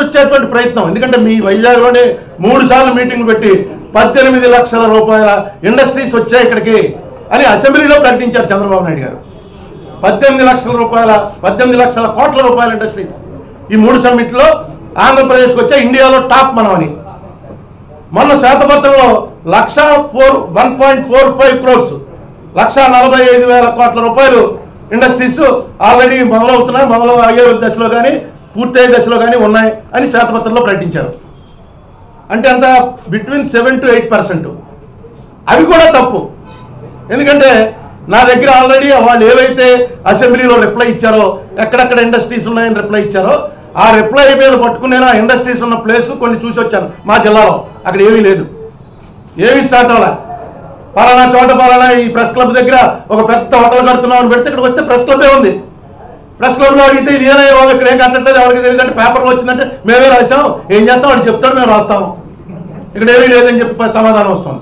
వచ్చేటువంటి ప్రయత్నం ఎందుకంటే మీ వైజాగ్లోనే మూడు సార్లు మీటింగ్లు పెట్టి పద్దెనిమిది లక్షల రూపాయల ఇండస్ట్రీస్ వచ్చాయి ఇక్కడికి అని అసెంబ్లీలో ప్రకటించారు చంద్రబాబు నాయుడు గారు పద్దెనిమిది లక్షల రూపాయల పద్దెనిమిది లక్షల కోట్ల రూపాయల ఇండస్ట్రీస్ ఈ మూడు సమ్మిట్లో ఆంధ్రప్రదేశ్కి వచ్చే ఇండియాలో టాప్ మనం అని మొన్న శ్వేతపత్రంలో lakh four one point four five crores lakh నలభై ఐదు వేల కోట్ల రూపాయలు ఇండస్ట్రీస్ ఆల్రెడీ మొదలవుతున్నాయి మొదలు అయ్యే దశలో కానీ పూర్తయ్యే దశలో కానీ ఉన్నాయి అని శ్వేతపత్రంలో ప్రకటించారు అంటే అంత between seven to eight percent అవి కూడా తప్పు ఎందుకంటే నా దగ్గర ఆల్రెడీ వాళ్ళు ఏవైతే అసెంబ్లీలో రిప్లై ఇచ్చారో ఎక్కడెక్కడ ఇండస్ట్రీస్ ఉన్నాయని రిప్లై ఇచ్చారో ఆ రిప్లై మీద పట్టుకుని నేను ఆ ఇండస్ట్రీస్ ఉన్న ప్లేస్ కొన్ని చూసి వచ్చాను మా జిల్లాలో అక్కడ ఏమీ లేదు ఏమీ స్టార్ట్ అవ్వలే పలానా చోట పలానా ఈ ప్రెస్ క్లబ్ దగ్గర ఒక పెద్ద హోటల్ కడుతున్నామని పెడితే ఇక్కడికి వస్తే ప్రెస్ క్లబ్బే ఉంది ప్రెస్ క్లబ్లో అడిగితే ఇది ఏదైనా బాబు ఇక్కడ ఏం కట్టట్లేదు ఎవరికి తెలియదు అంటే పేపర్లో వచ్చిందంటే మేమే రాసాం ఏం చేస్తాం వాడు చెప్తాడు మేము రాస్తాం ఇక్కడ ఏమీ లేదని చెప్పి సమాధానం వస్తుంది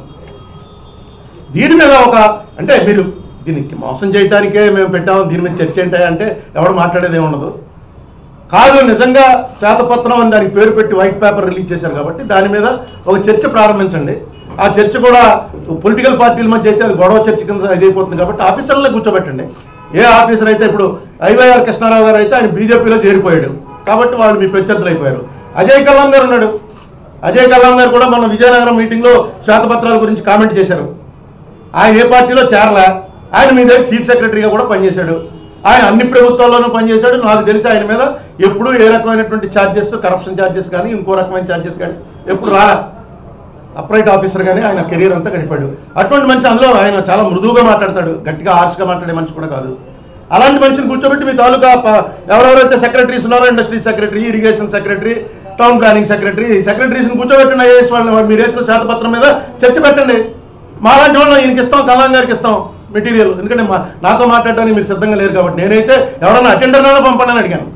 దీని మీద ఒక అంటే మీరు దీనికి మోసం చేయడానికే మేము పెట్టాము దీని మీద చర్చ ఏంటి అంటే ఎవడు మాట్లాడేది ఏమి ఉండదు కాదు నిజంగా శ్వేతపత్రం అని దానికి పేరు పెట్టి వైట్ పేపర్ రిలీజ్ చేశారు కాబట్టి దాని మీద ఒక చర్చ ప్రారంభించండి ఆ చర్చ కూడా పొలిటికల్ పార్టీల మధ్య అయితే అది గొడవ చర్చ కింద ఇది అయిపోతుంది కాబట్టి ఆఫీసర్లే కూర్చోబెట్టండి ఏ ఆఫీసర్ అయితే ఇప్పుడు ఐవైఆర్ కృష్ణారావు గారు అయితే ఆయన బీజేపీలో చేరిపోయాడు కాబట్టి వాళ్ళు మీ ప్రత్యర్థులు అయిపోయారు అజయ్ కల్లాం గారు ఉన్నాడు అజయ్ కల్లాం గారు కూడా మన విజయనగరం మీటింగ్లో శ్వేతపత్రాల గురించి కామెంట్ చేశారు ఆయన ఏ పార్టీలో చేరలే ఆయన మీ దగ్గర చీఫ్ సెక్రటరీగా కూడా పనిచేశాడు ఆయన అన్ని ప్రభుత్వాల్లోనూ పనిచేశాడు నాకు తెలిసి ఆయన మీద ఎప్పుడూ ఏ రకమైనటువంటి ఛార్జెస్ కరప్షన్ ఛార్జెస్ కానీ ఇంకో రకమైన ఛార్జెస్ కానీ ఎప్పుడు రాలా అప్రైట్ ఆఫీసర్ కానీ ఆయన కెరీర్ అంతా గడిపాడు అటువంటి మనిషి అందులో ఆయన చాలా మృదువుగా మాట్లాడతాడు గట్టిగా హార్ష్గా మాట్లాడే మనిషి కూడా కాదు అలాంటి మనిషిని కూర్చోబెట్టి మీ తాలూకా ప- ఎవరెవరైతే సెక్రటరీస్ ఉన్నారో industry secretary irrigation secretary town planning secretary సెక్రటరీస్ని కూర్చోబెట్టిన ఐఏఎస్ వాళ్ళని మీరు వేసిన శ్వేతపత్రం మీద చర్చ పెట్టండి మాలాంటి వాళ్ళని ఈయనకి ఇస్తాం కలాం గారికి ఇస్తాం మెటీరియల్ ఎందుకంటే మా నాతో మాట్లాడడానికి మీరు సిద్ధంగా లేరు కాబట్టి నేనైతే ఎవరైనా అటెండర్నైనా పంపండి అని అడిగాను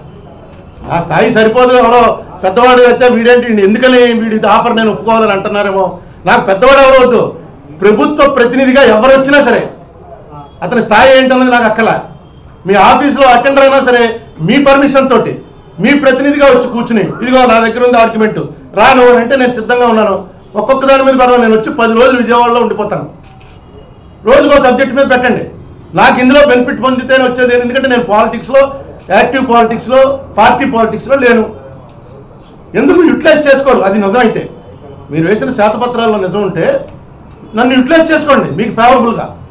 ఆ స్థాయి సరిపోదు ఎవరో పెద్దవాడు అయితే వీడేంటి వీడు ఎందుకని వీడి ఆఫర్ నేను ఒప్పుకోవాలని అంటున్నారేమో నాకు పెద్దవాడు ఎవరు వద్దు ప్రభుత్వ ప్రతినిధిగా ఎవరు వచ్చినా సరే అతని స్థాయి ఏంటన్నది నాకు అక్కల మీ ఆఫీస్లో అటెండర్ అయినా సరే మీ పర్మిషన్ తోటి మీ ప్రతినిధిగా వచ్చి కూర్చుని ఇదిగో నా దగ్గర ఉంది ఆర్గ్యుమెంట్ రాను అని అంటే నేను సిద్ధంగా ఉన్నాను ఒక్కొక్క దాని మీద పడదాం నేను వచ్చి పది రోజులు విజయవాడలో ఉండిపోతాను రోజుకో సబ్జెక్ట్ మీద పెట్టండి నాకు ఇందులో బెనిఫిట్ పొందితేనే వచ్చేది ఏంటి? ఎందుకంటే నేను పాలిటిక్స్లో యాక్టివ్ పాలిటిక్స్లో పార్టీ పాలిటిక్స్లో లేను ఎందుకు యూటిలైజ్ చేసుకోరు అది నిజమైతే మీరు వేసిన శ్వేతపత్రాల్లో నిజం ఉంటే నన్ను యూటిలైజ్ చేసుకోండి మీకు ఫేవరబుల్గా